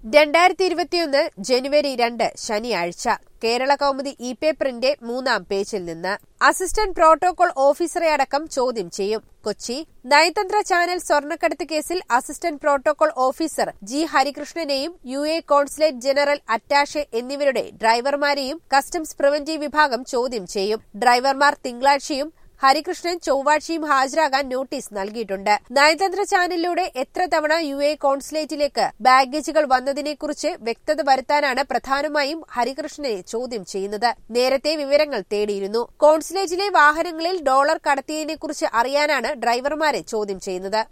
രണ്ടായിരത്തി ഇരുപത്തിയൊന്ന് ജനുവരി രണ്ട് ശനിയാഴ്ച കേരള കൗമുദി ഇ പേപ്പറിന്റെ മൂന്നാം പേജിൽ നിന്ന് അസിസ്റ്റന്റ് പ്രോട്ടോകോൾ ഓഫീസറെ അടക്കം ചോദ്യം ചെയ്യും കൊച്ചി നയതന്ത്ര ചാനൽ സ്വർണ്ണക്കടത്ത് കേസിൽ അസിസ്റ്റന്റ് പ്രോട്ടോകോൾ ഓഫീസർ ജി ഹരികൃഷ്ണനെയും U A consulate general attache എന്നിവരുടെ ഡ്രൈവർമാരെയും കസ്റ്റംസ് പ്രിവന്റീവ് വിഭാഗം ചോദ്യം ചെയ്യും ഡ്രൈവർമാർ തിങ്കളാഴ്ചയും ഹരികൃഷ്ണൻ ചൊവ്വാഴ്ചയും ഹാജരാകാൻ നോട്ടീസ് നൽകിയിട്ടുണ്ട് നയതന്ത്ര ചാനലിലൂടെ എത്ര തവണ യു എ കോൺസുലേറ്റിലേക്ക് ബാഗേജുകൾ വന്നതിനെക്കുറിച്ച് വ്യക്തത വരുത്താനാണ് പ്രധാനമായും ഹരികൃഷ്ണനെ ചോദ്യം ചെയ്യുന്നത് നേരത്തെ വിവരങ്ങൾ തേടിയിരുന്നു കോൺസുലേറ്റിലെ വാഹനങ്ങളിൽ ഡോളർ കടത്തിയതിനെക്കുറിച്ച് അറിയാനാണ് ഡ്രൈവർമാരെ ചോദ്യം ചെയ്യുന്നത്